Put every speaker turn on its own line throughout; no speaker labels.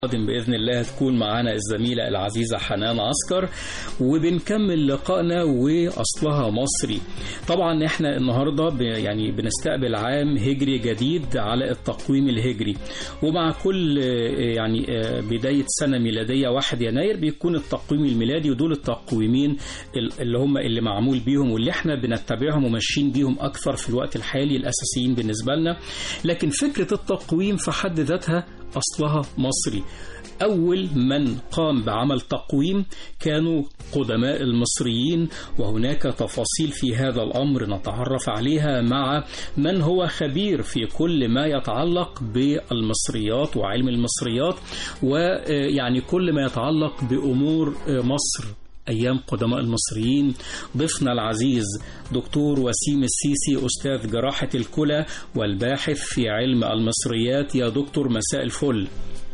القادم بإذن الله تكون معنا الزميلة العزيزة حنان عسكر وبنكمل لقائنا وأصلها مصري طبعا احنا النهاردة ب- يعني بنستقبل عام هجري جديد على التقويم الهجري ومع كل آه، يعني آه، بداية سنة ميلادية 1 يناير بيكون التقويم الميلادي ودول التقويمين ال- اللي هم اللي معمول بيهم واللي احنا بنتبعهم وماشيين بيهم أكثر في الوقت الحالي الأساسيين بالنسبة لنا لكن فكرة التقويم في حد ذاتها أصلها مصري أول من قام بعمل تقويم كانوا قدماء المصريين وهناك تفاصيل في هذا الأمر نتعرف عليها مع من هو خبير في كل ما يتعلق بالمصريات وعلم المصريات ويعني كل ما يتعلق بأمور مصر أيام قدماء المصريين ضيفنا العزيز دكتور وسيم السيسي أستاذ جراحة الكلى والباحث في علم المصريات يا دكتور مساء الفل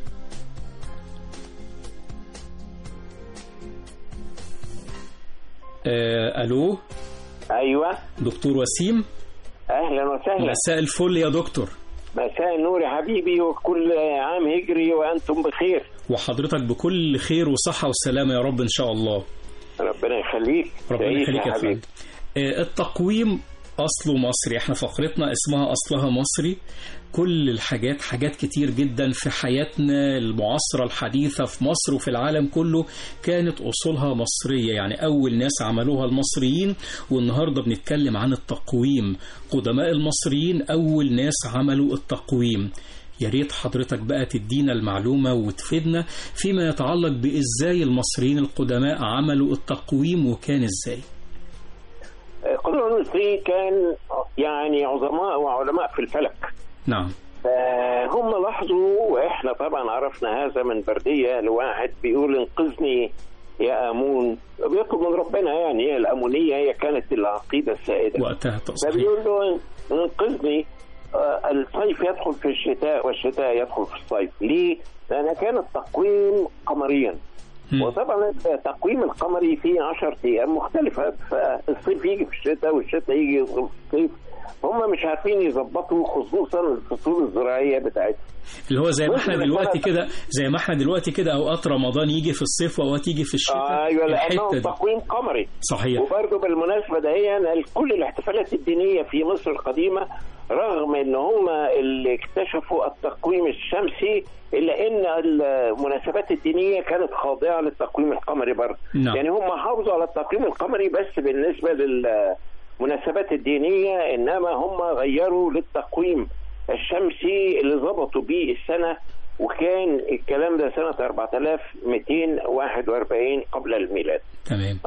آه، ألو
ايوه
دكتور وسيم
اهلا وسهلا
مساء الفل يا دكتور
مساء النور يا حبيبي وكل عام هجري وانتم بخير
وحضرتك بكل خير وصحة وسلامة يا رب إن شاء الله
ربنا يخليك
ربنا
تعيش
يخليك يا
حبيبي
فندم آه، التقويم أصله مصري احنا فقرتنا اسمها أصلها مصري كل الحاجات حاجات كتير جدا في حياتنا المعاصرة الحديثة في مصر وفي العالم كله كانت أصولها مصرية يعني أول ناس عملوها المصريين والنهاردة بنتكلم عن التقويم قدماء المصريين أول ناس عملوا التقويم يا ريت حضرتك بقى تدينا المعلومة وتفيدنا فيما يتعلق بإزاي المصريين القدماء عملوا التقويم وكان إزاي
قدر المصري كان يعني عظماء وعلماء في الفلك
نعم
فهم لاحظوا واحنا طبعا عرفنا هذا من برديه لواحد بيقول انقذني يا امون بيطلب من ربنا يعني هي الامونيه هي كانت العقيده السائده
وقتها تصحيح
فبيقول له انقذني آه، الصيف يدخل في الشتاء والشتاء يدخل في الصيف ليه؟ لأن كان التقويم قمريا
مم.
وطبعا التقويم القمري فيه 10 أيام مختلفة فالصيف يجي في الشتاء والشتاء يجي في الصيف هم مش عارفين يظبطوا خصوصا الفصول الزراعية بتاعتهم
اللي هو زي ما احنا
ممكن
دلوقتي
مثلاً-
كده زي ما احنا دلوقتي كده اوقات رمضان يجي في الصيف واوقات يجي في الشتاء
ايوه لانه
الحته دي
تقويم قمري
صحيح
وبرضه بالمناسبة ده كل الاحتفالات الدينية في مصر القديمة رغم ان هم اللي اكتشفوا التقويم الشمسي الا ان المناسبات الدينية كانت خاضعة للتقويم القمري برضه
نعم.
يعني هم حافظوا على التقويم القمري بس بالنسبة للمناسبات الدينية انما هم غيروا للتقويم الشمسي اللي ظبطوا بيه السنة وكان الكلام ده سنة 4241 قبل الميلاد
تمام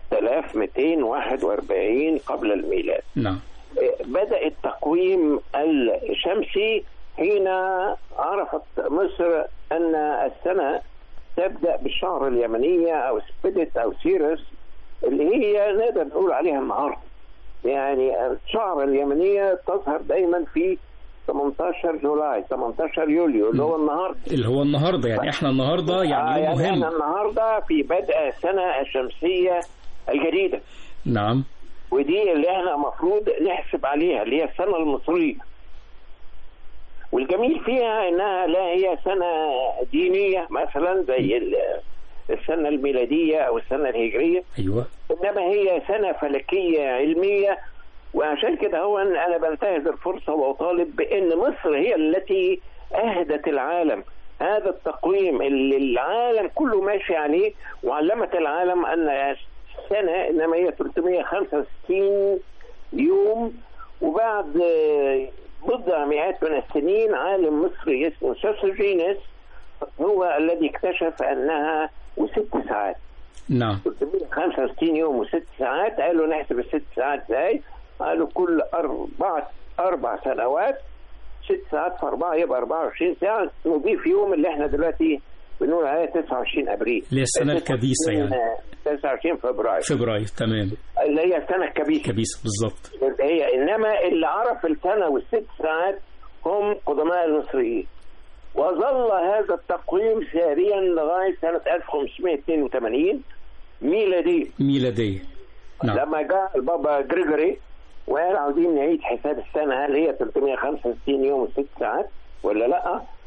4241 قبل الميلاد
نعم
بدأ التقويم الشمسي حين عرفت مصر أن السنة تبدأ بالشهر اليمنية أو سبيدت أو سيرس اللي هي نقدر نقول عليها النهاردة يعني الشهر اليمنية تظهر دايما في 18 جولاي 18 يوليو اللي هو النهارده
اللي هو النهارده يعني احنا النهارده
آه،
يعني يوم
يعني احنا
مهم
النهارده في بدء السنة الشمسية الجديدة
نعم
ودي اللي احنا المفروض نحسب عليها اللي هي السنة المصرية والجميل فيها انها لا هي سنة دينية مثلا زي ال- السنة الميلادية او السنة الهجرية
ايوه
انما هي سنة فلكية علمية وعشان كده هو انا بنتهز الفرصة واطالب بان مصر هي التي اهدت العالم هذا التقويم اللي العالم كله ماشي عليه وعلمت العالم ان السنة انما هي 365 يوم وبعد آه، بضع مئات من السنين عالم مصري اسمه سوسوجينيس هو الذي اكتشف انها وست ساعات
نعم
65 يوم وست ساعات قالوا نحسب الست ساعات ازاي؟ قالوا كل أربع أربع سنوات ست ساعات في أربعة يبقى 24 ساعة نضيف يوم اللي احنا دلوقتي بنقول عليه 29 أبريل
اللي هي السنة الكبيسة يعني.
آه، 29 فبراير
فبراير تمام
اللي هي السنة الكبيسة
كبيس بالظبط
اللي هي إنما اللي عرف السنة والست ساعات هم قدماء المصريين وظل هذا التقويم ساريا لغاية سنة 1582 ميلادية
ميلادية نعم
لما جاء البابا جريجوري وقال عاوزين نعيد حساب السنه هل هي 365 يوم وست ساعات ولا لا؟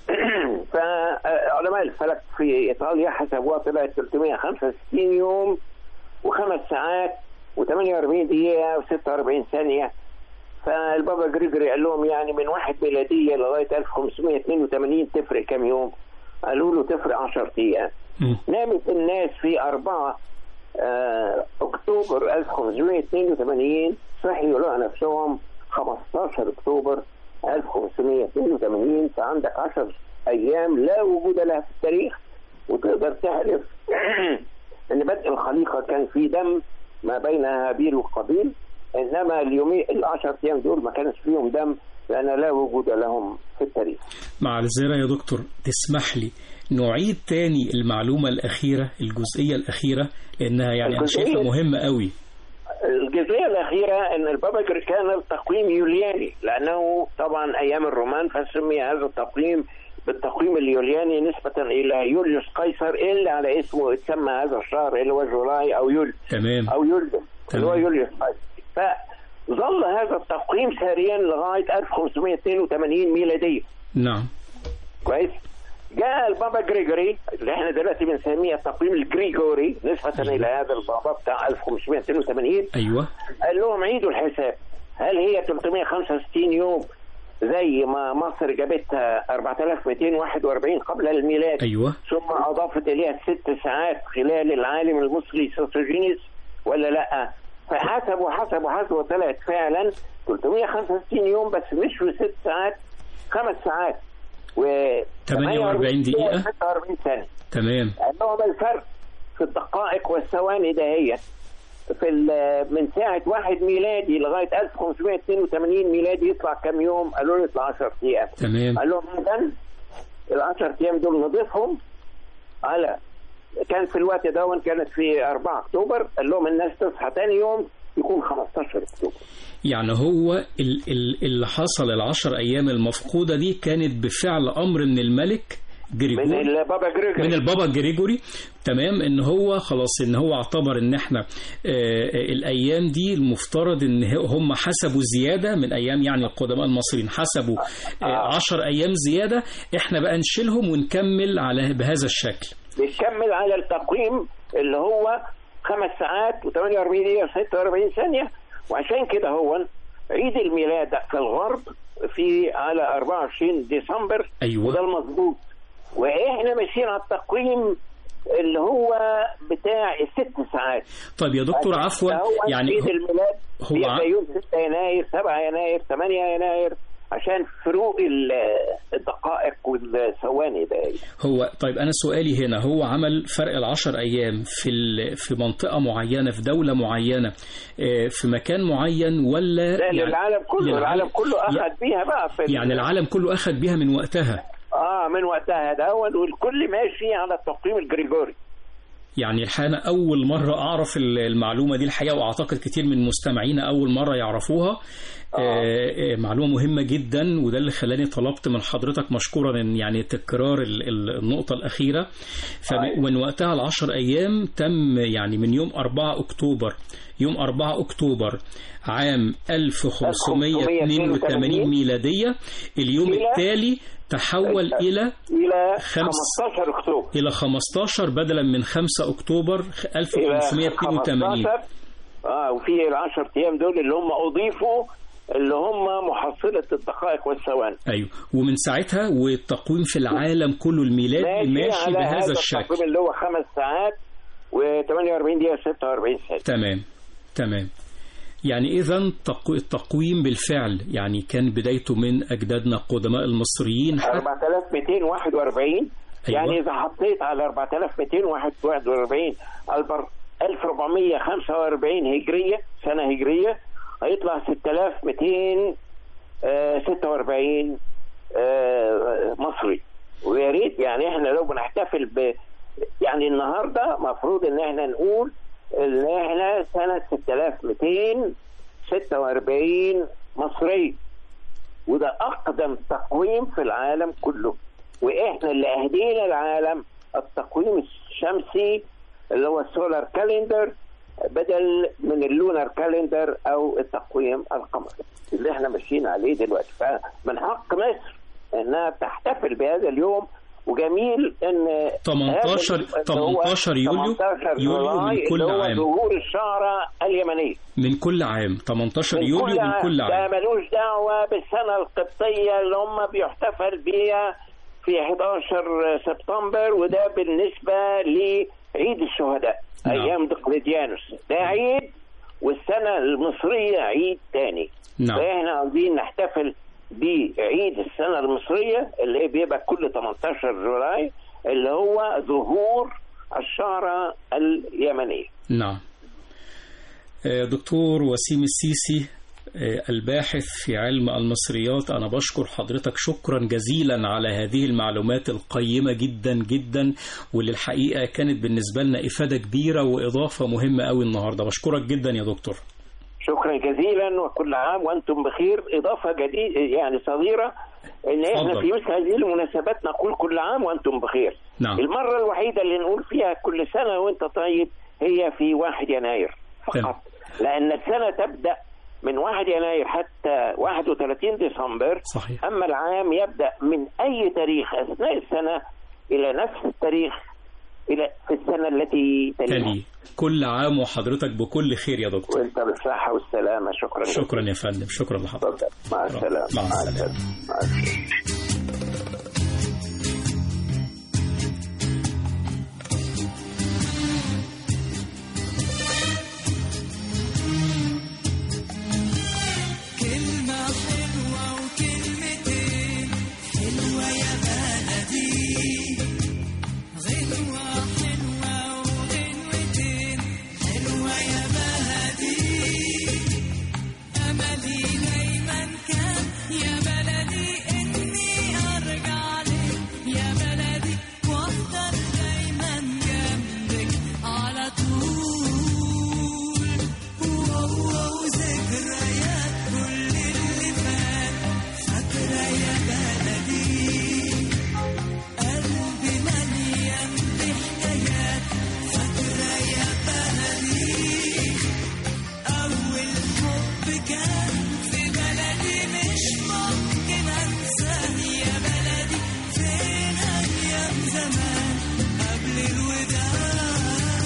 فعلماء الفلك في ايطاليا حسبوها طلعت 365 يوم وخمس ساعات و48 دقيقه و46 ثانيه فالبابا جريجوري قال لهم يعني من واحد ميلاديه لغايه 1582 تفرق كام يوم؟ قالوا له تفرق 10 ايام. نامت الناس في 4 آه اكتوبر 1582 صحيوا لقوا نفسهم 15 اكتوبر 1582 فعندك 10 ايام لا وجود لها في التاريخ وتقدر تحلف ان بدء الخليقه كان في دم ما بين هابيل وقابيل انما اليومين العشر ايام دول ما كانش فيهم دم لان لا وجود لهم في التاريخ.
مع الزيارة يا دكتور تسمح لي نعيد تاني المعلومة الأخيرة الجزئية الأخيرة لأنها يعني أنا شايفها مهمة قوي.
الجزئية الأخيرة أن البابا كان التقويم يولياني لأنه طبعا أيام الرومان فسمي هذا التقويم بالتقويم اليولياني نسبة إلى يوليوس قيصر اللي على اسمه اتسمى هذا الشهر اللي هو جولاي أو يول
تمام
أو يوليو اللي هو يوليوس قيصر فظل هذا التقويم ساريا لغاية 1582 ميلادية
نعم
كويس جاء البابا جريجوري اللي احنا دلوقتي بنسميه التقويم الجريجوري نسبة
أيوة.
إلى هذا البابا بتاع 1582
أيوه
قال لهم عيدوا الحساب هل هي 365 يوم زي ما مصر جابتها 4241 قبل الميلاد
أيوه
ثم اضافت اليها ست ساعات خلال العالم المصري سوسوجينيس ولا لا فحسبوا حسبوا حسبوا طلعت فعلا 365 يوم بس مش في ست ساعات خمس ساعات و
48 دقيقة.
46 ثانية
تمام
لهم الفرق في الدقائق والثواني دهيت في ال- من ساعة واحد ميلادي لغاية 1582 ميلادي يطلع كم يوم؟ قالوا له يطلع 10 أيام.
تمام
قال لهم إذا ال 10 أيام دول نضيفهم على كان في الوقت ده كانت في 4 أكتوبر قال لهم الناس تصحى تاني يوم يكون 15 أكتوبر.
يعني هو ال- ال- اللي حصل العشر أيام المفقودة دي كانت بفعل أمر من الملك
من
جريجوري
البابا جريجوري
من البابا جريجوري تمام ان هو خلاص ان هو اعتبر ان احنا آه، آه، الايام دي المفترض ان ه- هم حسبوا زياده من ايام يعني القدماء المصريين حسبوا آه، عشر ايام زياده احنا بقى نشيلهم ونكمل على بهذا الشكل
بيكمل على التقويم اللي هو خمس ساعات و48 دقيقة و46 ثانية وعشان كده هو عيد الميلاد في الغرب في على 24 ديسمبر
أيوة.
وده المظبوط واحنا ماشيين على التقويم اللي هو بتاع الست ساعات
طيب يا دكتور عفوا
هو
يعني
عيد الميلاد
هو
بيبقى
ع-
يوم 6 يناير 7 يناير 8 يناير عشان فروق ال- الدقائق والثواني ده
هو طيب انا سؤالي هنا هو عمل فرق العشر ايام في ال- في منطقه معينه في دوله معينه آه، في مكان معين ولا
لا
يعني
للعالم كله
للعالم-
العالم كله
يع-
اخذ بيها بقى في ال-
يعني العالم كله اخذ بيها من وقتها
اه من وقتها ده والكل ماشي على التقويم الجريجوري
يعني الحقيقة أنا أول مرة أعرف ال- المعلومة دي الحقيقة وأعتقد كتير من مستمعينا أول مرة يعرفوها آه. آه معلومة مهمة جدا وده اللي خلاني طلبت من حضرتك مشكورا إن يعني تكرار ال- ال- النقطة الأخيرة فمن وقتها العشر أيام تم يعني من يوم 4 أكتوبر يوم 4 أكتوبر عام 1582 ميلادية اليوم
إلى-
التالي تحول إلى
الى
خمس-
15 اكتوبر
إلى 15 بدلا من 5 أكتوبر
الى
1582
15 اه وفي ال 10 ايام دول اللي هم اضيفوا اللي هم محصله الدقائق والثواني
أيوه ومن ساعتها والتقويم في العالم كله الميلادي ماشي
على
بهذا
هذا
الشكل
التقويم اللي هو خمس ساعات و48 دقيقه 46 ثانيه
تمام تمام يعني إذا التقويم بالفعل يعني كان بدايته من أجدادنا القدماء المصريين حتى
4241
أيوة.
يعني اذا حطيت على 4241 البر 1445 هجريه سنه هجريه هيطلع 6246 آه، مصري ويا ريت يعني احنا لو بنحتفل ب يعني النهارده مفروض ان احنا نقول ان احنا سنه 6246 مصري وده اقدم تقويم في العالم كله واحنا اللي اهدينا العالم التقويم الشمسي اللي هو السولار كالندر بدل من اللونر كالندر او التقويم القمري اللي احنا ماشيين عليه دلوقتي فمن حق مصر انها تحتفل بهذا اليوم وجميل ان
18
هذا اللي هو
18 يوليو
18
يوليو من
جولاي
كل
اللي هو
عام.
ظهور الشعراء اليمنيه
من كل عام 18
من
يوليو من كل
ده
عام
ملوش دعوه بالسنه القبطيه اللي هم بيحتفل بيها في 11 سبتمبر وده بالنسبه لعيد الشهداء
نعم.
ايام دقلديانوس ده عيد والسنه المصريه عيد تاني
نعم
فاحنا عاوزين نحتفل بعيد السنه المصريه اللي هي بيبقى كل 18 جولاي اللي هو ظهور الشعراء اليمنيه
نعم آه، دكتور وسيم السيسي آه، الباحث في علم المصريات أنا بشكر حضرتك شكرا جزيلا على هذه المعلومات القيمة جدا جدا واللي الحقيقة كانت بالنسبة لنا إفادة كبيرة وإضافة مهمة قوي النهاردة بشكرك جدا يا دكتور
شكرا جزيلا وكل عام وانتم بخير اضافه جديده يعني صغيره ان احنا
اتفضل.
في مثل هذه المناسبات نقول كل عام وانتم بخير
نعم
المره الوحيده اللي نقول فيها كل سنه وانت طيب هي في 1 يناير
تمام.
فقط لان السنه تبدا من 1 يناير حتى 31 ديسمبر
صحيح
اما العام يبدا من اي تاريخ اثناء السنه الى نفس التاريخ الى في السنه التي تليها
تلي كل عام وحضرتك بكل خير يا دكتور
وانت بالصحه والسلامه شكرا
شكرا يا فندم شكرا لحضرتك
اتفضل مع السلامه
مع السلامة.
مع السلامه
كلمة حلوة وكلمتين حلوة يا بلدي غنوة حلوة وغنوتين حلوة يا بلدي أملي دايما كان يا بلدي إني أرجع لك يا بلدي وأفضل دايما جنبك على طول وهو ذكريات كل اللي فات فاكرة يا بلدي قلبي مليان بحكايات فاكرة يا بلدي أول حب كان في بلدي مش ممكن أنساه يا بلدي فين أيام زمان قبل الوداع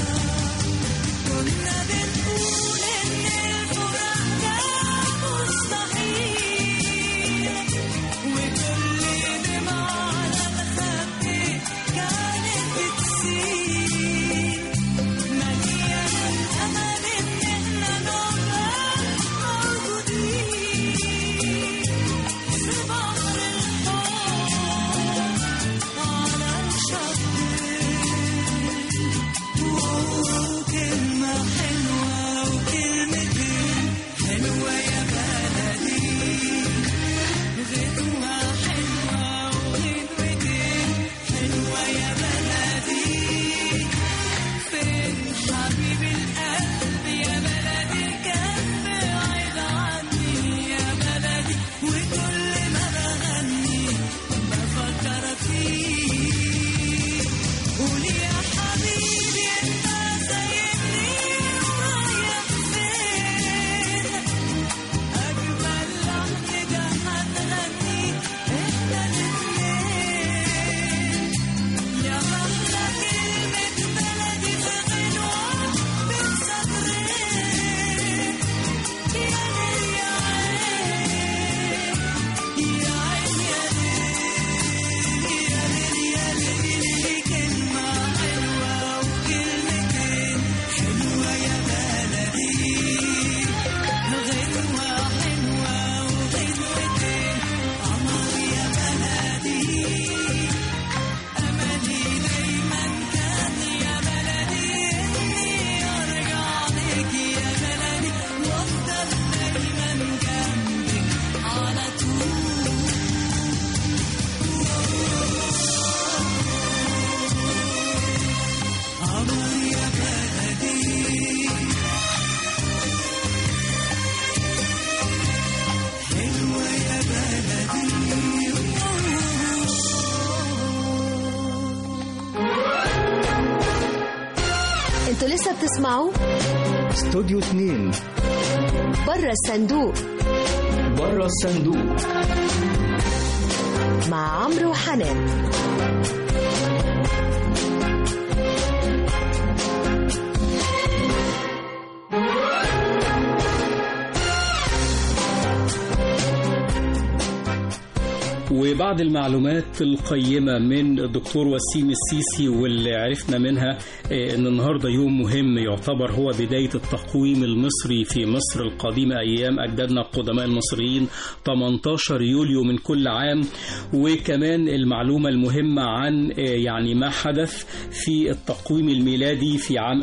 كنا بنقول إن الفراق ده مستحيل وكل دمعة على الخد كانت بتسيل مليان الأمل إن إحنا نبقى موجودين في بحر الحب على الشط كلمة حلوة وكلمتين حلوة يا بلدي غنوة حلوة وغنوتين حلوة يا بلدي فين حبيب القلب يا بلدي كان بعيد عني يا بلدي وكل ما بغني بفكر فيك قول يا حبيبي انت سايبني رايح فين اجمل لحن ده هنغني احنا الاتنين يا احلى كلمة بلدي في غنوة بين سطرين يا ليل يا عين يا عين يا ليل يا ليل يا ليل كلمة حلوة وكلمتين حلوة يا بلدي غنوة حلوة وغنوتين قمر يا بلدي أملي دايما كان يا بلدي إني أرجع لك يا بلدي وأفضل دايما جنبك على طول قمر يا بلدي حلوة يا
انتوا لسه بتسمعوا
استوديو 2
بره الصندوق
بره الصندوق
مع عمرو وحنان
وبعد المعلومات القيمة من الدكتور وسيم السيسي واللي عرفنا منها آه، ان النهاردة يوم مهم يعتبر هو بداية التقويم المصري في مصر القديمة ايام اجدادنا القدماء المصريين 18 يوليو من كل عام وكمان المعلومة المهمة عن آه، يعني ما حدث في التقويم الميلادي في عام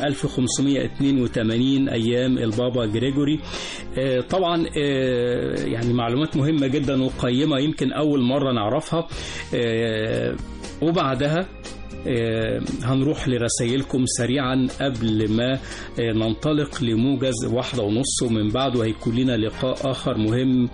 1582 ايام البابا جريجوري آه، طبعا آه، يعني معلومات مهمة جدا وقيمة يمكن أول مرة نعرفها آه، وبعدها آه، هنروح لرسائلكم سريعا قبل ما آه، ننطلق لموجز واحدة ونص ومن بعده هيكون لنا لقاء آخر مهم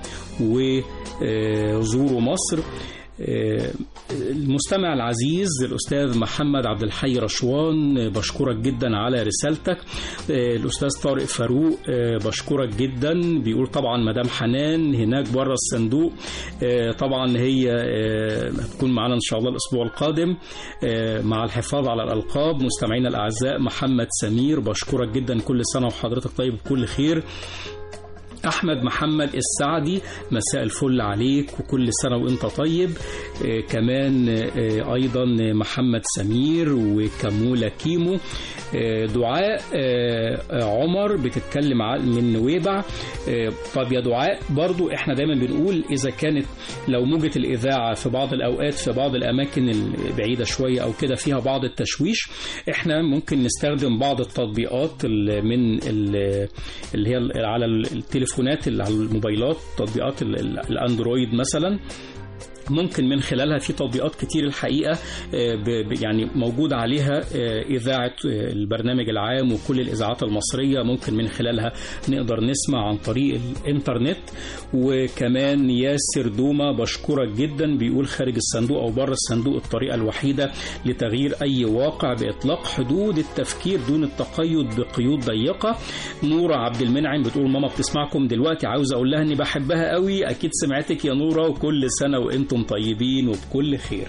وزوروا مصر آه، المستمع العزيز الأستاذ محمد عبد الحي رشوان آه، بشكرك جدا على رسالتك آه، الأستاذ طارق فاروق آه، بشكرك جدا بيقول طبعا مدام حنان هناك بره الصندوق آه، طبعا هي آه، هتكون معنا إن شاء الله الأسبوع القادم آه، مع الحفاظ على الألقاب مستمعينا الأعزاء محمد سمير بشكرك جدا كل سنة وحضرتك طيب بكل خير احمد محمد السعدي مساء الفل عليك وكل سنه وانت طيب آه كمان آه ايضا محمد سمير وكموله كيمو آه دعاء آه عمر بتتكلم ع- من نويبع آه طب يا دعاء برضو احنا دايما بنقول اذا كانت لو موجة الاذاعه في بعض الاوقات في بعض الاماكن البعيده شويه او كده فيها بعض التشويش احنا ممكن نستخدم بعض التطبيقات ال- من ال- اللي هي ال- على التليفونات اللي على الموبايلات تطبيقات ال- ال- الاندرويد مثلا ممكن من خلالها في تطبيقات كتير الحقيقة آه، ب- ب- يعني موجود عليها آه، إذاعة آه، البرنامج العام وكل الإذاعات المصرية ممكن من خلالها نقدر نسمع عن طريق الإنترنت وكمان ياسر دوما بشكرك جدا بيقول خارج الصندوق أو بره الصندوق الطريقة الوحيدة لتغيير أي واقع بإطلاق حدود التفكير دون التقيد بقيود ضيقة نورة عبد المنعم بتقول ماما بتسمعكم دلوقتي عاوز أقول لها إني بحبها قوي أكيد سمعتك يا نورة وكل سنة وأنتم طيبين وبكل خير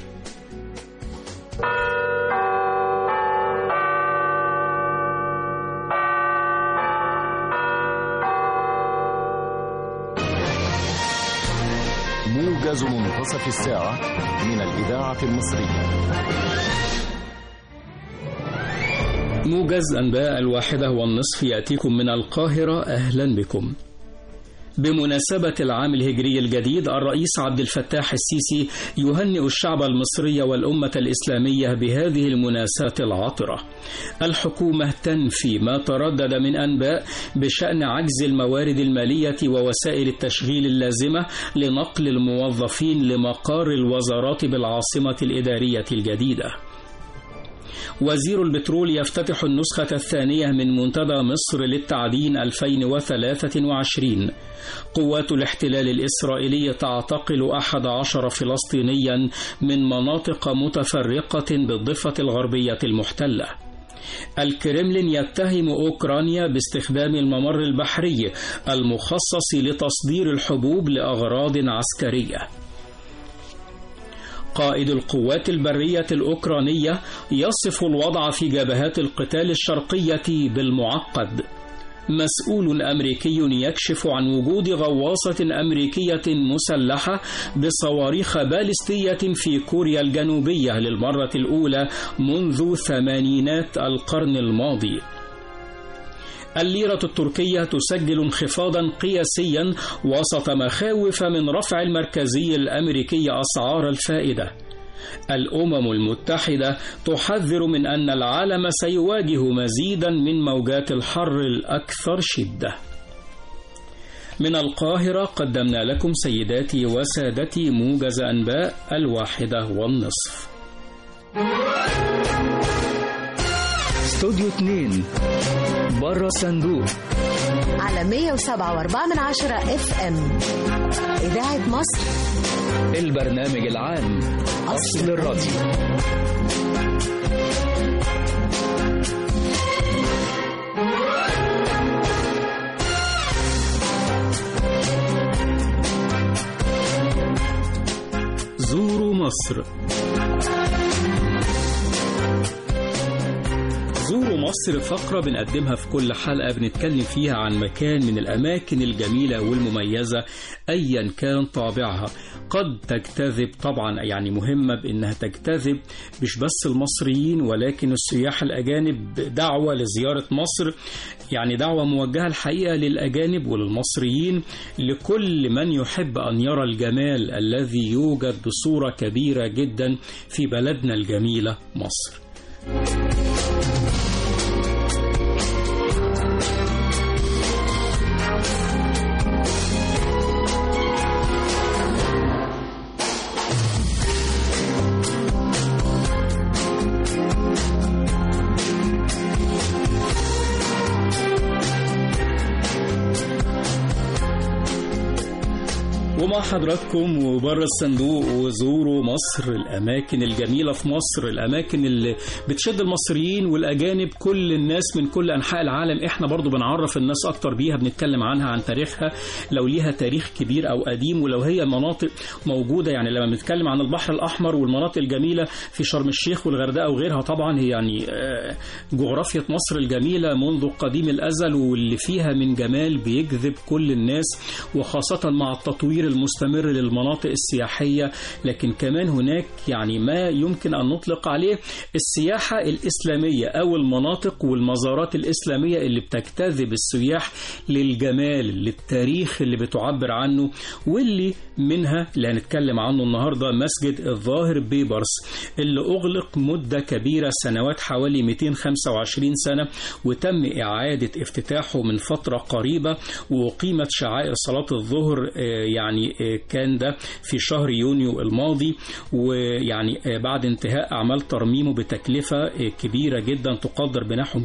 موجز منتصف الساعة من الإذاعة المصرية
موجز أنباء الواحدة والنصف يأتيكم من القاهرة أهلا بكم بمناسبة العام الهجري الجديد الرئيس عبد الفتاح السيسي يهنئ الشعب المصري والأمة الإسلامية بهذه المناسبة العاطرة. الحكومة تنفي ما تردد من أنباء بشأن عجز الموارد المالية ووسائل التشغيل اللازمة لنقل الموظفين لمقار الوزارات بالعاصمة الإدارية الجديدة. وزير البترول يفتتح النسخة الثانية من منتدى مصر للتعدين 2023 قوات الاحتلال الإسرائيلي تعتقل 11 فلسطينيا من مناطق متفرقة بالضفة الغربية المحتلة الكرملين يتهم أوكرانيا باستخدام الممر البحري المخصص لتصدير الحبوب لأغراض عسكرية قائد القوات البرية الأوكرانية يصف الوضع في جبهات القتال الشرقية بالمعقد. مسؤول أمريكي يكشف عن وجود غواصة أمريكية مسلحة بصواريخ باليستية في كوريا الجنوبية للمرة الأولى منذ ثمانينات القرن الماضي. الليرة التركية تسجل انخفاضا قياسيا وسط مخاوف من رفع المركزي الأمريكي أسعار الفائدة. الأمم المتحدة تحذر من أن العالم سيواجه مزيدا من موجات الحر الأكثر شدة. من القاهرة قدمنا لكم سيداتي وسادتي موجز أنباء الواحدة والنصف.
استوديو 2 بره الصندوق
على 107.4 من عشرة اف ام إذاعة مصر
البرنامج العام أصل الراديو
زوروا مصر زوروا مصر فقرة بنقدمها في كل حلقة بنتكلم فيها عن مكان من الأماكن الجميلة والمميزة أيا كان طابعها قد تجتذب طبعا يعني مهمة بأنها تجتذب مش بس المصريين ولكن السياح الأجانب دعوة لزيارة مصر يعني دعوة موجهة الحقيقة للأجانب وللمصريين لكل من يحب أن يرى الجمال الذي يوجد بصورة كبيرة جدا في بلدنا الجميلة مصر ومع حضراتكم وبره الصندوق وزوروا مصر الأماكن الجميلة في مصر الأماكن اللي بتشد المصريين والأجانب كل الناس من كل أنحاء العالم إحنا برضو بنعرف الناس أكتر بيها بنتكلم عنها عن تاريخها لو ليها تاريخ كبير أو قديم ولو هي مناطق موجودة يعني لما بنتكلم عن البحر الأحمر والمناطق الجميلة في شرم الشيخ والغردقة وغيرها طبعا هي يعني آه، جغرافيا مصر الجميلة منذ قديم الأزل واللي فيها من جمال بيجذب كل الناس وخاصة مع التطوير المستمر للمناطق السياحية لكن كمان هناك يعني ما يمكن أن نطلق عليه السياحة الإسلامية أو المناطق والمزارات الإسلامية اللي بتجتذب السياح للجمال للتاريخ اللي بتعبر عنه واللي منها اللي هنتكلم عنه النهاردة مسجد الظاهر بيبرس اللي أغلق مدة كبيرة سنوات حوالي 225 سنة وتم إعادة افتتاحه من فترة قريبة وأقيمت شعائر صلاة الظهر آه، يعني آه، كان ده في شهر يونيو الماضي ويعني آه، بعد انتهاء أعمال ترميمه بتكلفة آه، كبيرة جدا تقدر بنحو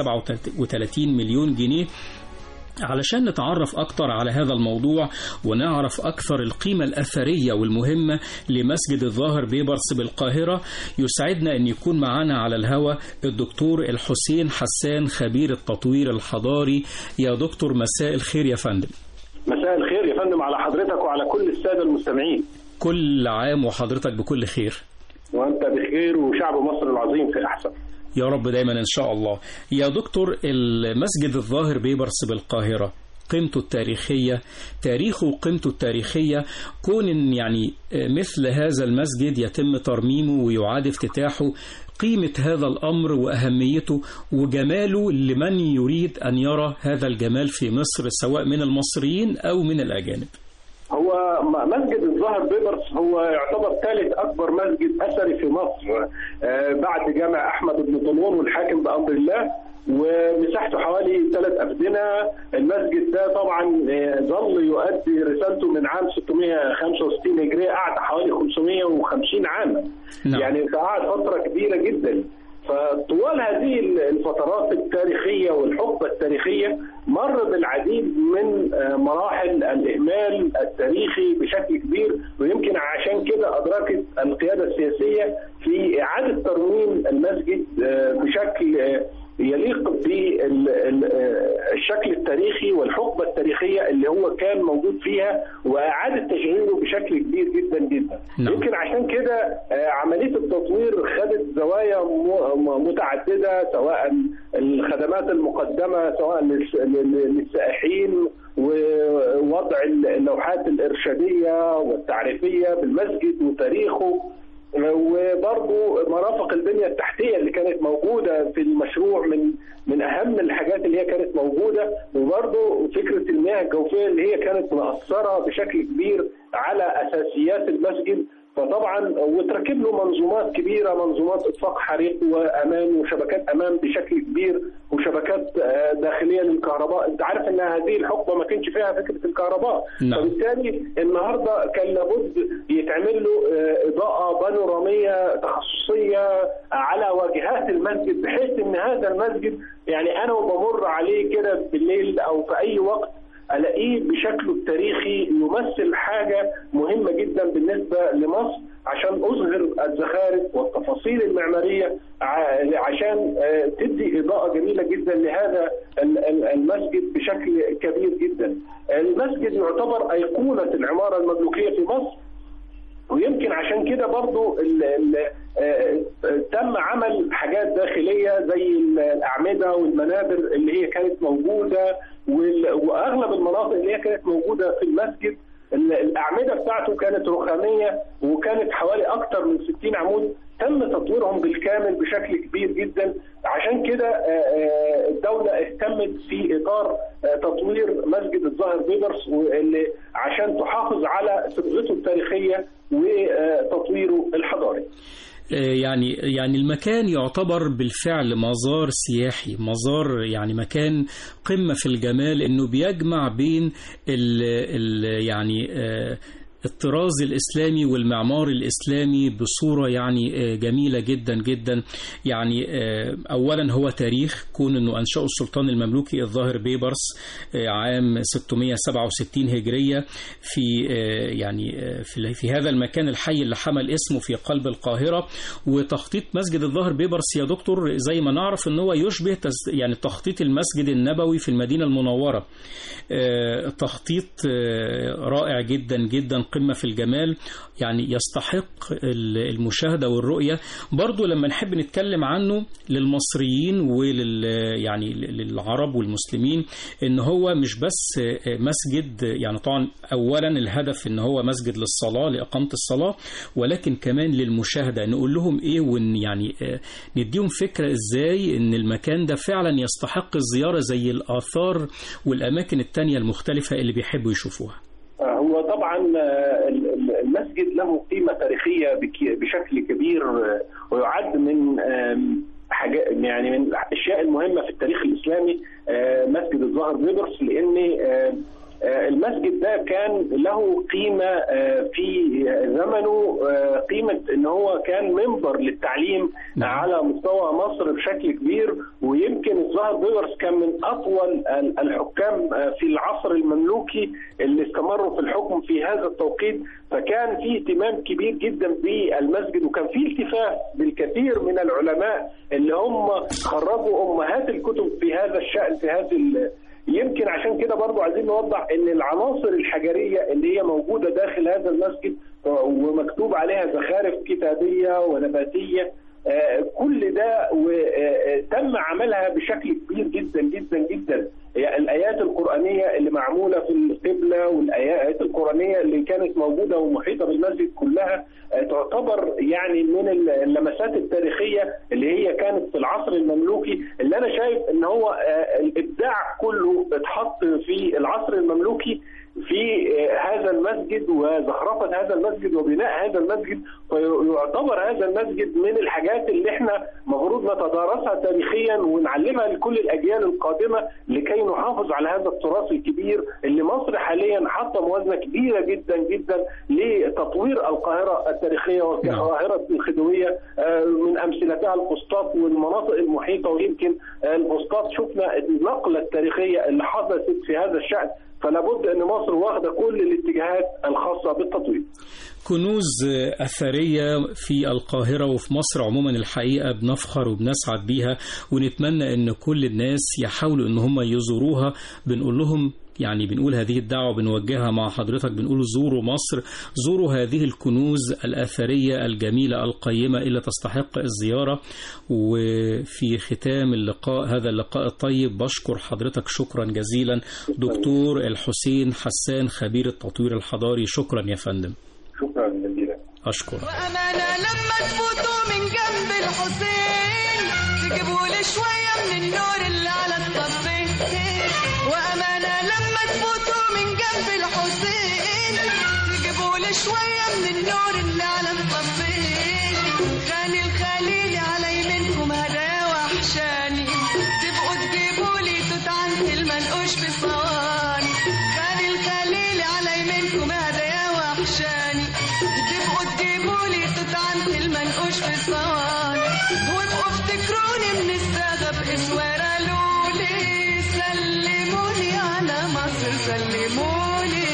237 مليون جنيه علشان نتعرف أكتر على هذا الموضوع ونعرف أكثر القيمة الأثرية والمهمة لمسجد الظاهر بيبرس بالقاهرة يسعدنا أن يكون معنا على الهوى الدكتور الحسين حسان خبير التطوير الحضاري يا دكتور مساء الخير يا فندم
مساء الخير يا فندم على حضرتك وعلى كل الساده المستمعين
كل عام وحضرتك بكل خير
وانت بخير وشعب مصر العظيم في احسن
يا رب دايما إن شاء الله يا دكتور المسجد الظاهر بيبرس بالقاهرة قيمته التاريخية تاريخه وقيمته التاريخية كون إن يعني مثل هذا المسجد يتم ترميمه ويعاد افتتاحه قيمة هذا الأمر وأهميته وجماله لمن يريد أن يرى هذا الجمال في مصر سواء من المصريين أو من الأجانب
هو م- مسجد الظاهر بيبرس هو يعتبر ثالث اكبر مسجد اثري في مصر آه، بعد جامع احمد بن طولون والحاكم بامر الله ومساحته حوالي ثلاث أفدنة المسجد ده طبعا آه، ظل يؤدي رسالته من عام 665 هجرية قعد حوالي 550 عاما
نعم.
يعني قعد فترة كبيرة جدا فطوال هذه الفترات التاريخية والحقبة التاريخية مر بالعديد من آه، مراحل الإهمال التاريخي بشكل كبير ويمكن عشان كده أدركت القيادة السياسية في إعادة ترميم المسجد آه، بشكل آه، يليق بالشكل التاريخي والحقبة التاريخية اللي هو كان موجود فيها وإعادة تشغيله بشكل كبير جدا جدا
نعم.
يمكن عشان كده آه، عملية التطوير خدت زوايا م- م- متعددة سواء الخدمات المقدمة سواء للس- لل- للسائحين ووضع اللوحات الإرشادية والتعريفية بالمسجد وتاريخه وبرضه مرافق البنيه التحتيه اللي كانت موجوده في المشروع من من اهم الحاجات اللي هي كانت موجوده وبرضه فكره المياه الجوفيه اللي هي كانت مأثره بشكل كبير على اساسيات المسجد فطبعا وتركب له منظومات كبيره منظومات اطفاء حريق وامان وشبكات امان بشكل كبير وشبكات آه، داخليه للكهرباء انت عارف ان هذه الحقبه ما كانش فيها فكره الكهرباء
نعم.
فبالتالي النهارده كان لابد يتعمل له آه، اضاءه بانوراميه تخصصيه على واجهات المسجد بحيث ان هذا المسجد يعني انا وبمر عليه كده بالليل او في اي وقت الاقيه بشكله التاريخي يمثل حاجه مهمه جدا بالنسبه لمصر عشان اظهر الزخارف والتفاصيل المعماريه ع- عشان آه، تدي اضاءه جميله جدا لهذا ال- ال- المسجد بشكل كبير جدا. المسجد يعتبر ايقونه العماره المملوكيه في مصر ويمكن عشان كده برضو ال ال آه، آه، تم عمل حاجات داخليه زي ال- الاعمده والمنابر اللي هي كانت موجوده وال- واغلب المناطق اللي هي كانت موجوده في المسجد ال- الاعمده بتاعته كانت رخاميه وكانت حوالي اكثر من 60 عمود تم تطويرهم بالكامل بشكل كبير جدا عشان كده آه، آه، الدوله اهتمت في اطار آه، تطوير مسجد الظاهر بيبرس واللي عشان تحافظ على صبغته التاريخيه وتطويره الحضاري.
يعني يعني المكان يعتبر بالفعل مزار سياحي مزار يعني مكان قمة في الجمال انه بيجمع بين ال ال يعني آه، الطراز الإسلامي والمعمار الإسلامي بصورة يعني آه، جميلة جدا جدا يعني آه، أولا هو تاريخ كون أنه أنشأه السلطان المملوكي الظاهر بيبرس آه، عام 667 هجرية في آه، يعني آه، في في هذا المكان الحي اللي حمل اسمه في قلب القاهرة وتخطيط مسجد الظاهر بيبرس يا دكتور زي ما نعرف ان هو يشبه تس- يعني تخطيط المسجد النبوي في المدينة المنورة آه، تخطيط آه، رائع جدا جدا قمة في الجمال يعني يستحق ال- المشاهدة والرؤية برضو لما نحب نتكلم عنه للمصريين ولل يعني للعرب والمسلمين ان هو مش بس آه، مسجد يعني طبعا اولا الهدف ان هو مسجد للصلاة لإقامة الصلاة ولكن كمان للمشاهدة نقول لهم ايه وان يعني آه، نديهم فكرة ازاي ان المكان ده فعلا يستحق الزيارة زي الآثار والأماكن التانية المختلفة اللي بيحبوا يشوفوها
هو طبعا آه، ال- ال- المسجد له قيمه تاريخيه بك- بشكل كبير آه، ويعد من آم، حاجات يعني من الاشياء المهمه في التاريخ الاسلامي آه، مسجد الظاهر بيبرس لان آه، آه، المسجد ده كان له قيمه آه، في زمنه آه، قيمه ان هو كان منبر للتعليم
نعم.
على مستوى مصر بشكل كبير ويمكن الظاهر بيبرس كان من اطول ال- الحكام آه، في العصر المملوكي اللي استمروا في الحكم في هذا التوقيت فكان في اهتمام كبير جدا بالمسجد وكان في التفاف بالكثير من العلماء اللي هم خرجوا امهات الكتب في هذا الشان في هذه ال- يمكن عشان كده برضو عايزين نوضح ان العناصر الحجريه اللي هي موجوده داخل هذا المسجد ومكتوب عليها زخارف كتابيه ونباتيه آه، كل ده وتم عملها بشكل كبير جدا جدا جدا هي الايات القرانيه اللي معموله في القبله والايات القرانيه اللي كانت موجوده ومحيطه بالمسجد كلها آه، تعتبر يعني من اللمسات التاريخيه اللي هي كانت في العصر المملوكي اللي انا شايف ان هو آه، الابداع كله اتحط في العصر المملوكي في آه، هذا المسجد وزخرفه هذا المسجد وبناء هذا المسجد فيعتبر هذا المسجد من الحاجات اللي احنا المفروض نتدارسها تاريخيا ونعلمها لكل الاجيال القادمه لكي نحافظ على هذا التراث الكبير اللي مصر حاليا حاطه موازنه كبيره جدا جدا لتطوير القاهره التاريخيه والقاهره الخديويه آه، من امثلتها الفسطاط والمناطق المحيطه ويمكن آه، الفسطاط شفنا النقله التاريخيه اللي حدثت في هذا الشان فلا بد ان مصر واخده كل الاتجاهات الخاصه بالتطوير
كنوز أثرية في القاهرة وفي مصر عموما الحقيقة بنفخر وبنسعد بيها ونتمنى أن كل الناس يحاولوا أن هم يزوروها بنقول لهم يعني بنقول هذه الدعوة بنوجهها مع حضرتك بنقول زوروا مصر زوروا هذه الكنوز الأثرية الجميلة القيمة اللي تستحق الزيارة وفي ختام اللقاء هذا اللقاء الطيب بشكر حضرتك شكرا جزيلا دكتور الحسين حسان خبير التطوير الحضاري شكرا يا فندم
شكرا جزيلا
أشكر
وأمانة لما تفوتوا من جنب الحسين تجيبوا لي شوية من النور اللي على الطفين وأمانة لما تفوتوا من جنب الحسين تجيبوا لي شوية من النور اللي على الطفين خاني الخليل على يمينكم هدايا وحشاني تبقوا تجيبوا لي توت عنك المنقوش في صواني خاني الخليل على يمينكم هدايا وحشاني تبقوا تجيبوا لي توت عنك المنقوش في صواني وابقوا افتكروني من الساغة باسوارة لولي سلموني على مصر سلموني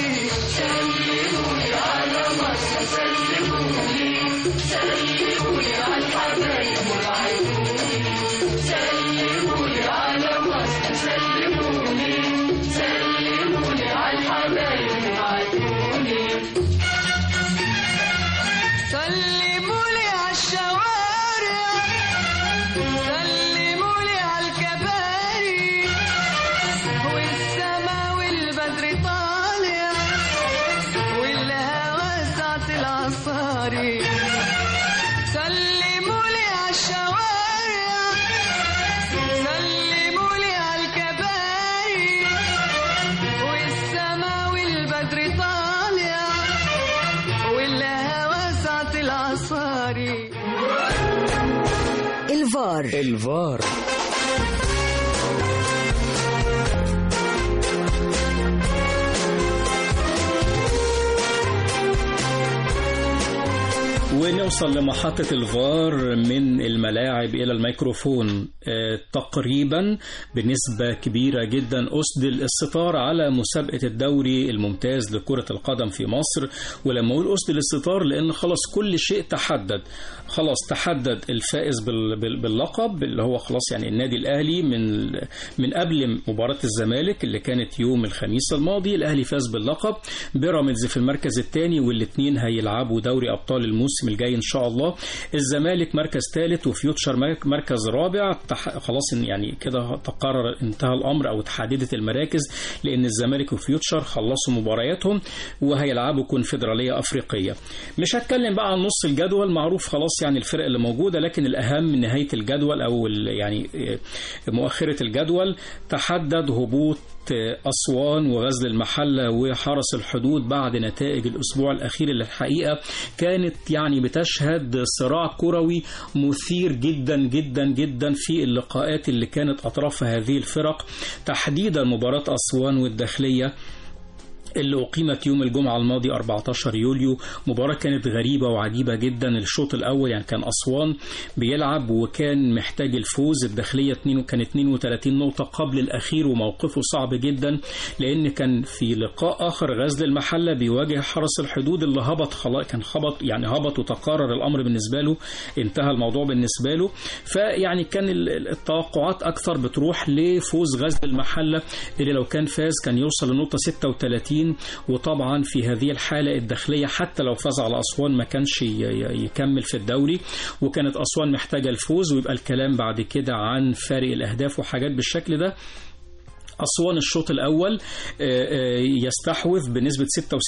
سلموني على مصر سلموني سلموني على الحبايب والعيوني سلموني على مصر سلموني سلموني على الحبايب والعيوني
الفار
الفار
ونوصل لمحطة الفار من الملاعب إلى الميكروفون آه، تقريبا بنسبة كبيرة جدا أسدل الستار على مسابقة الدوري الممتاز لكرة القدم في مصر ولما أقول أسدل الستار لأن خلاص كل شيء تحدد خلاص تحدد الفائز بال- بال- باللقب اللي هو خلاص يعني النادي الأهلي من من قبل مباراة الزمالك اللي كانت يوم الخميس الماضي الأهلي فاز باللقب بيراميدز في المركز الثاني والاثنين هيلعبوا دوري أبطال الموسم الجاي إن شاء الله الزمالك مركز ثالث وفيوتشر مرك- مركز رابع تح... خلاص إن يعني كده تقرر انتهى الأمر أو تحددت المراكز لأن الزمالك وفيوتشر خلصوا مبارياتهم وهيلعبوا كونفدرالية أفريقية مش هتكلم بقى عن نص الجدول معروف خلاص يعني الفرق اللي موجودة لكن الأهم من نهاية الجدول أو ال- يعني مؤخرة الجدول تحدد هبوط أسوان وغزل المحلة وحرس الحدود بعد نتائج الأسبوع الأخير اللي الحقيقة كانت يعني بتشهد صراع كروي مثير جدا جدا جدا في اللقاءات اللي كانت أطراف هذه الفرق تحديدا مباراة أسوان والداخلية اللي أقيمت يوم الجمعة الماضي 14 يوليو مباراة كانت غريبة وعجيبة جدا الشوط الأول يعني كان أسوان بيلعب وكان محتاج الفوز الداخلية 2 كان 32 نقطة قبل الأخير وموقفه صعب جدا لأن كان في لقاء آخر غزل المحلة بيواجه حرس الحدود اللي هبط خلاص كان هبط يعني هبط وتقرر الأمر بالنسبة له انتهى الموضوع بالنسبة له فيعني كان ال- ال- التوقعات أكثر بتروح لفوز غزل المحلة اللي لو كان فاز كان يوصل لنقطة 36 وطبعا في هذه الحالة الداخلية حتى لو فاز على أسوان ما كانش ي- ي- يكمل في الدوري وكانت أسوان محتاجة الفوز ويبقى الكلام بعد كده عن فارق الأهداف وحاجات بالشكل ده أسوان الشوط الأول آه، آه، يستحوذ بنسبة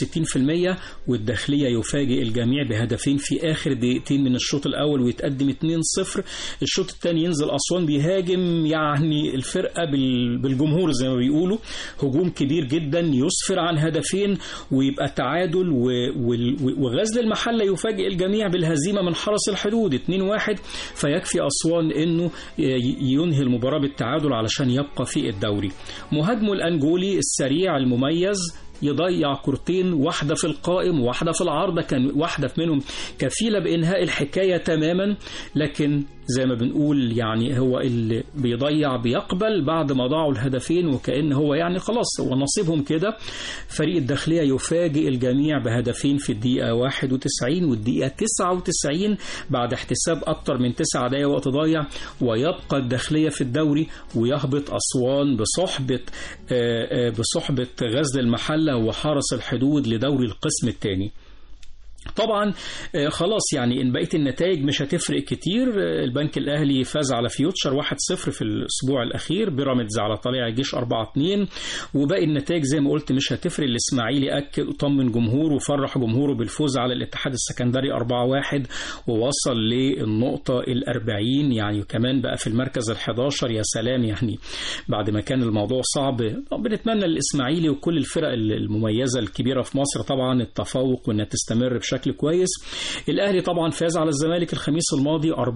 66% والداخلية يفاجئ الجميع بهدفين في آخر دقيقتين من الشوط الأول ويتقدم 2-0 الشوط الثاني ينزل أسوان بيهاجم يعني الفرقة بال- بالجمهور زي ما بيقولوا هجوم كبير جدا يسفر عن هدفين ويبقى تعادل و- وال- وغزل المحلة يفاجئ الجميع بالهزيمة من حرس الحدود 2-1 فيكفي أسوان أنه ي- ينهي المباراة بالتعادل علشان يبقى في الدوري مهاجمه الأنجولي السريع المميز يضيع كورتين واحدة في القائم وواحدة في العارضة كان واحدة منهم كفيلة بإنهاء الحكاية تماما لكن زي ما بنقول يعني هو اللي بيضيع بيقبل بعد ما ضاعوا الهدفين وكأن هو يعني خلاص هو نصيبهم كده فريق الداخلية يفاجئ الجميع بهدفين في الدقيقة 91 والدقيقة 99 بعد احتساب أكتر من 9 دقايق وقت ضايع ويبقى الداخلية في الدوري ويهبط أسوان بصحبة آه، آه، بصحبة غزل المحلة وحرس الحدود لدوري القسم الثاني طبعا آه، خلاص يعني ان بقيه النتائج مش هتفرق كتير آه، البنك الاهلي فاز على فيوتشر 1-0 في الاسبوع الاخير بيراميدز على طلائع الجيش 4-2 وباقي النتائج زي ما قلت مش هتفرق الاسماعيلي اكد وطمن جمهوره وفرح جمهوره بالفوز على الاتحاد السكندري 4-1 ووصل للنقطه ال40 يعني كمان بقى في المركز ال11 يا سلام يعني بعد ما كان الموضوع صعب بنتمنى للاسماعيلي وكل الفرق المميزه الكبيره في مصر طبعا التفوق وانها تستمر بشكل كويس الاهلي طبعا فاز على الزمالك الخميس الماضي 4-1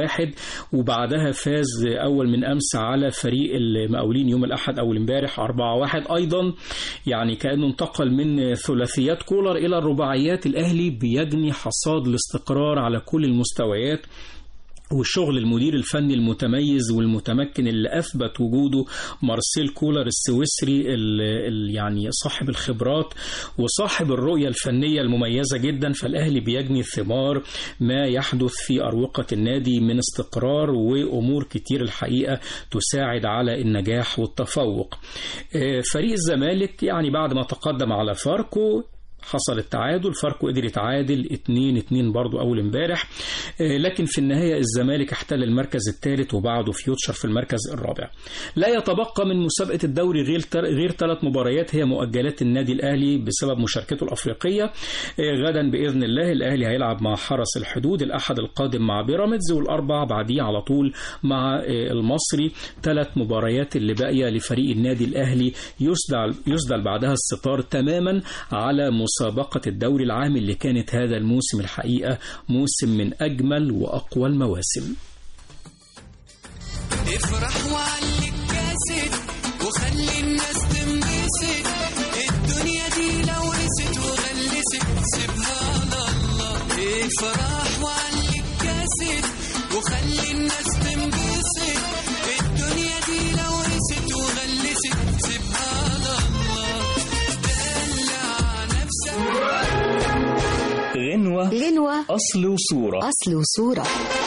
وبعدها فاز اول من امس على فريق المقاولين يوم الاحد اول امبارح 4-1 ايضا يعني كانه انتقل من ثلاثيات كولر الى الرباعيات الاهلي بيجني حصاد الاستقرار على كل المستويات وشغل المدير الفني المتميز والمتمكن اللي اثبت وجوده مارسيل كولر السويسري ال ال يعني صاحب الخبرات وصاحب الرؤيه الفنيه المميزه جدا فالاهلي بيجني ثمار ما يحدث في اروقه النادي من استقرار وامور كتير الحقيقه تساعد على النجاح والتفوق. آه، فريق الزمالك يعني بعد ما تقدم على فاركو حصل التعادل فاركو قدر يتعادل 2 2 برضو اول امبارح آه، لكن في النهايه الزمالك احتل المركز الثالث وبعده فيوتشر في المركز الرابع لا يتبقى من مسابقه الدوري غير تر- غير ثلاث مباريات هي مؤجلات النادي الاهلي بسبب مشاركته الافريقيه آه، غدا باذن الله الاهلي هيلعب مع حرس الحدود الاحد القادم مع بيراميدز والاربع بعديه على طول مع آه، المصري ثلاث مباريات اللي باقيه لفريق النادي الاهلي يسدل يسدل بعدها الستار تماما على مسابقه الدوري العام اللي كانت هذا الموسم الحقيقه موسم من اجمل واقوى المواسم
افرح وعلي الكاسد وخلي الناس تنبسط الدنيا دي لو قست وغلست سيبها على الله افرح وعلي الكاسد وخلي الناس تنبسط الدنيا دي لو قست وغلست سيبها على الله دلع نفسك
غنوة
غنوة
أصل وصورة
أصل وصورة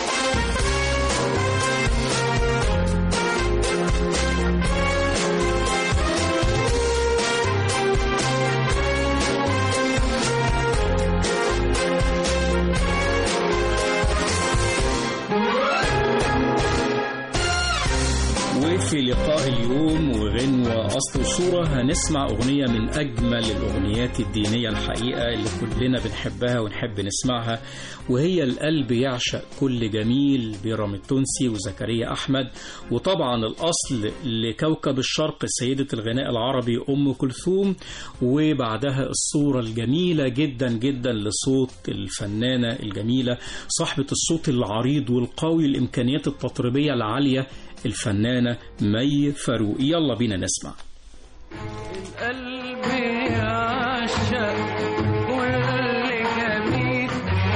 وفي لقاء اليوم وغنوة أصل وصورة هنسمع أغنية من أجمل الأغنيات الدينية الحقيقة اللي كلنا بنحبها ونحب نسمعها وهي القلب يعشق كل جميل بيرام التونسي وزكريا أحمد وطبعا الأصل لكوكب الشرق سيدة الغناء العربي أم كلثوم وبعدها الصورة الجميلة جدا جدا لصوت الفنانة الجميلة صاحبة الصوت العريض والقوي الإمكانيات التطريبية العالية الفنانة مي فاروق يلا بينا نسمع
القلب يعشق كل جميل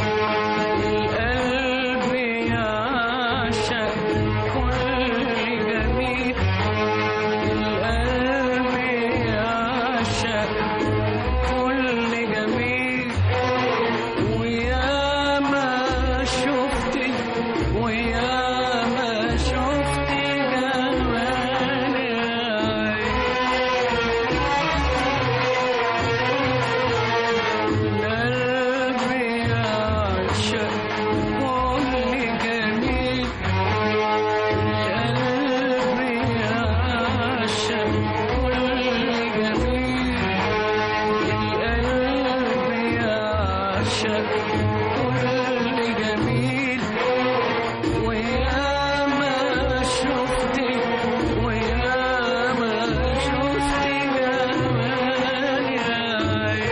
القلب يعشق كل جميل القلب يعشق كل جميل ويا ما شفت ويا ما شفت جمال عين قلبي يعشق كل جميل قلبي يعشق كل جميل القلب يعشق كل جميل ويا ما شفت ويا ما شفت جمال عين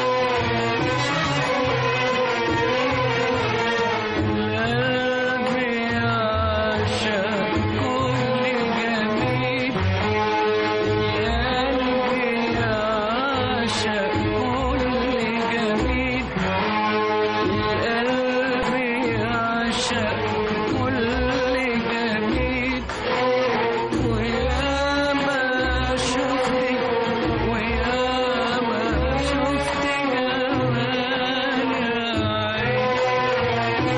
قلبي يعشق كل جميل قلبي يعشق كل جميل قلبي يعشق كل جميل ويا ما شفت ويا ما شفت جمال عين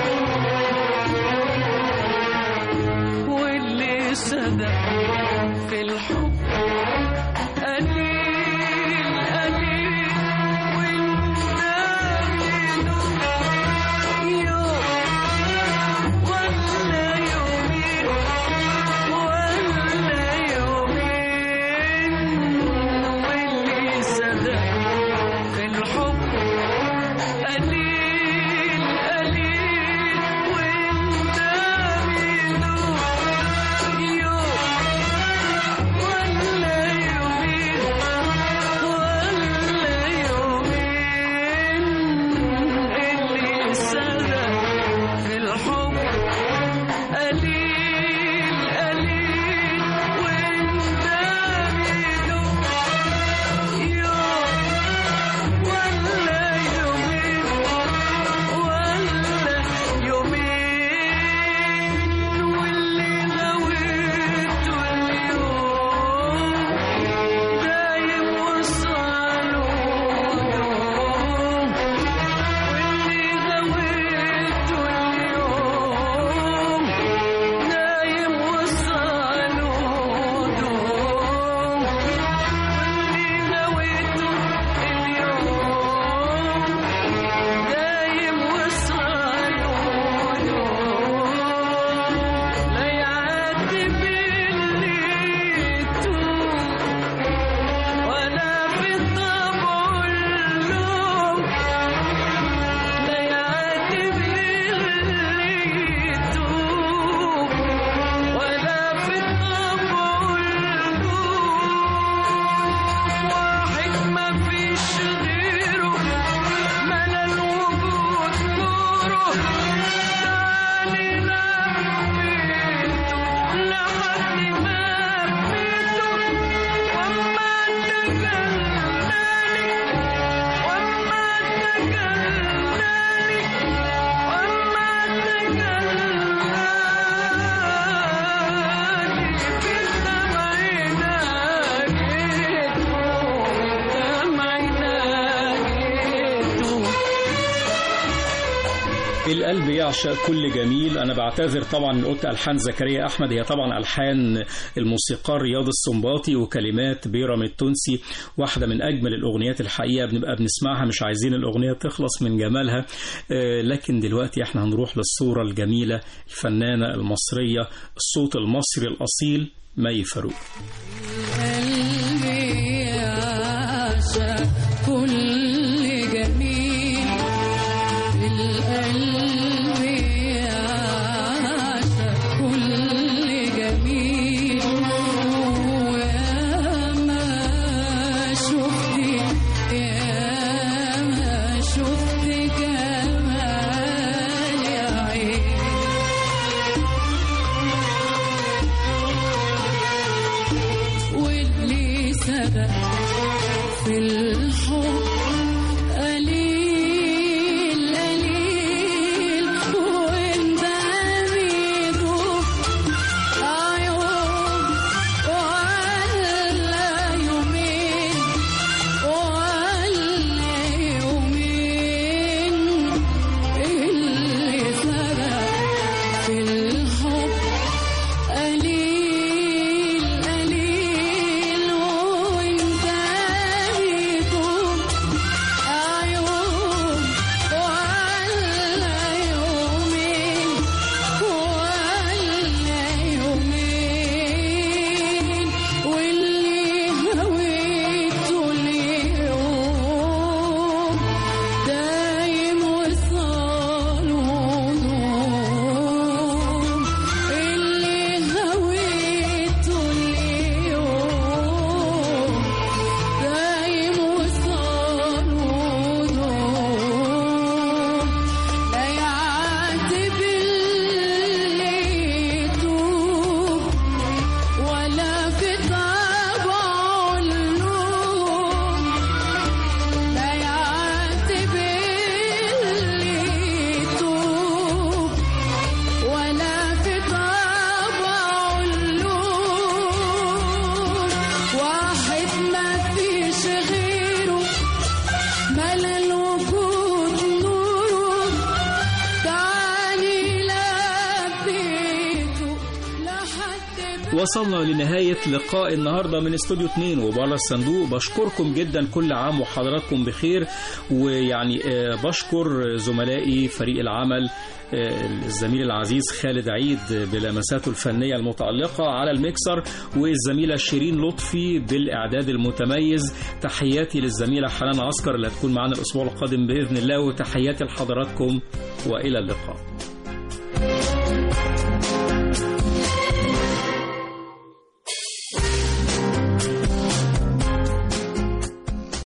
واللي صدق في الحب قليل قليل والنبي يوم ولا يومين ولا يومين واللي صدق في الحب قليل قليل والنبي يوم
القلب يعشق كل جميل انا بعتذر طبعا إن قلت الحان زكريا احمد هي طبعا الحان الموسيقار رياض السنباطي وكلمات بيرم التونسي واحده من اجمل الاغنيات الحقيقه بنبقى بنسمعها مش عايزين الاغنيه تخلص من جمالها آه، لكن دلوقتي احنا هنروح للصوره الجميله الفنانه المصريه الصوت المصري الاصيل مي فاروق
قلبي يعشق كل جميل القلب يعشق كل جميل ويا ما شفت يا ما شفت جمال يا عين واللي سبق في الحب قليل قليل وانت عميده عيون ولا يومين ولا يومين اللي سبق في الحب قليل قليل وانت بيكون عيون ولا يومين ولا يومين واللي هويته اليوم دايم وصال ونوم اللي هويته اليوم دايم وصال ونوم لا يعاتب اللي يتوب ولا في طبعه اللوم لا يعاتب اللي يتوب ولا في طبعه اللوم واحد ما فيش غيره ملا الوجود نوره تعالي لبيته لحد
وصلنا لنهاية لقاء النهاردة من استوديو 2 وبره الصندوق بشكركم جدا كل عام وحضراتكم بخير ويعني آه، بشكر زملائي فريق العمل آه، الزميل العزيز خالد عيد بلمساته الفنية المتألقة على الميكسر والزميلة شيرين لطفي بالإعداد المتميز تحياتي للزميلة حنان عسكر اللي هتكون معنا الأسبوع القادم بإذن الله وتحياتي لحضراتكم وإلى اللقاء